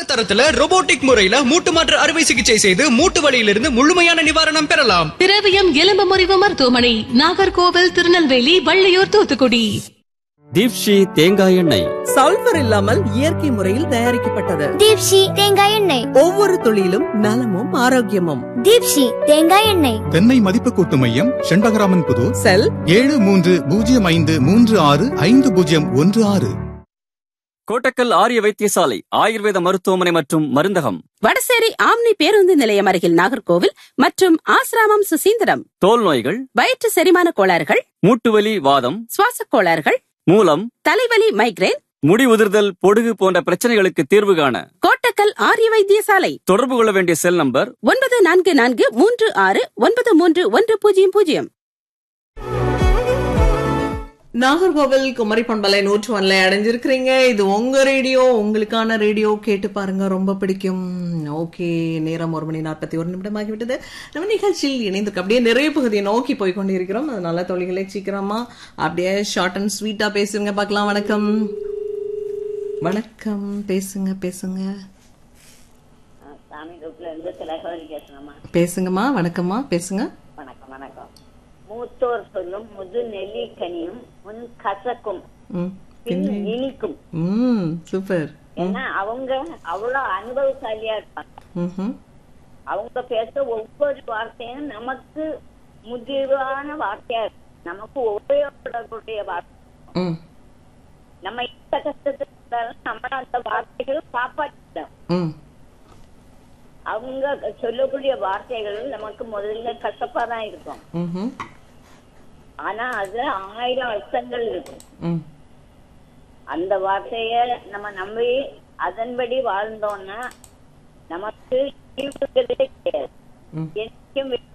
தரத்துல robotic முறையில மூட்டு மாற்று அறுவை சிகிச்சை செய்து மூட்டு வலியிலிருந்து முழுமையான நிவாரணம் பெறலாம் திரவியம் எலும்பு முறிவு மருத்துவமனை நாகர்கோவில் திருநெல்வேலி வள்ளியூர் தூத்துக்குடி தீப்ஷி தேங்காய் எண்ணெய் சல்பர் இல்லாமல் இயற்கை முறையில் தயாரிக்கப்பட்டது தீப்ஷி தேங்காய் எண்ணெய் ஒவ்வொரு துளியிலும் நலமும் ஆரோக்கியமும் தீப்ஷி தேங்காய் எண்ணெய் தென்னை மதிப்பு கூட்டு மையம் செண்பகராமன் புது செல் ஏழு மூன்று பூஜ்ஜியம் ஐந்து மூன்று ஆறு ஐந்து பூஜ்ஜியம் ஒன்று ஆறு கோட்டக்கல் ஆரிய வைத்தியசாலை ஆயுர்வேத மருத்துவமனை மற்றும் மருந்தகம் வடசேரி ஆம்னி பேருந்து நிலையம் அருகில் நாகர்கோவில் மற்றும் ஆசிராமம் சுசீந்திரம் தோல் நோய்கள் வயிற்று செரிமான கோளாறுகள் மூட்டுவலி வாதம் சுவாசக் கோளாறுகள் மூலம் தலைவலி மைக்ரேன் முடி உதிர்தல் பொடுகு போன்ற பிரச்சனைகளுக்கு தீர்வு காண கோட்டக்கல் ஆரிய வைத்தியசாலை தொடர்பு கொள்ள வேண்டிய செல் நம்பர் ஒன்பது நான்கு நான்கு மூன்று ஆறு ஒன்பது மூன்று ஒன்று பூஜ்ஜியம் பூஜ்ஜியம் நாகர்கோவில் குமரி பண்பலை நூற்று ஒன்ல அடைஞ்சிருக்கிறீங்க இது உங்க ரேடியோ உங்களுக்கான ரேடியோ கேட்டு பாருங்க ரொம்ப பிடிக்கும் ஓகே நேரம் ஒரு மணி நாற்பத்தி ஒரு நிமிடம் ஆகிவிட்டது நம்ம நிகழ்ச்சியில் இணைந்திருக்க அப்படியே நிறைய பகுதியை நோக்கி போய் கொண்டிருக்கிறோம் அதனால தொழில்களை சீக்கிரமா அப்படியே ஷார்ட் அண்ட் ஸ்வீட்டா பேசுங்க பார்க்கலாம் வணக்கம் வணக்கம் பேசுங்க பேசுங்க சாமி குரூப்ல இருந்து திலகவதி பேசுறேம்மா பேசுங்கம்மா வணக்கம்மா பேசுங்க வணக்கம் வணக்கம் மூத்தோர் சொல்லும் முது நெல்லிக்கனியும் முன் கசக்கும் ம் பின் இனிக்கும் ம் சூப்பர் ஏன்னா அவங்க அவ்வளவு அனுபவசாலியா இருப்பாங்க ம் அவங்க பேச ஒவ்வொரு வார்த்தையும் நமக்கு முதிர்வான வார்த்தையா இருக்கும் நமக்கு உபயோகப்படக்கூடிய வார்த்தை ம் நம்ம எந்த கஷ்டத்துக்கு இருந்தாலும் நம்ம அந்த வார்த்தைகள் காப்பாற்றிட்டோம் ம் அவங்க சொல்லக்கூடிய வார்த்தைகள் நமக்கு முதல்ல கசப்பா தான் இருக்கும் ம்ஹும். ஆனா அது ஆயிரம் அர்த்தங்கள் இருக்கும் ம் அந்த வார்த்தைய நம்ம நம்பி அதன்படி வாழ்ந்தோம்னா நமக்கு ஈவுகளே கிடையாது ம். என்னைக்கும்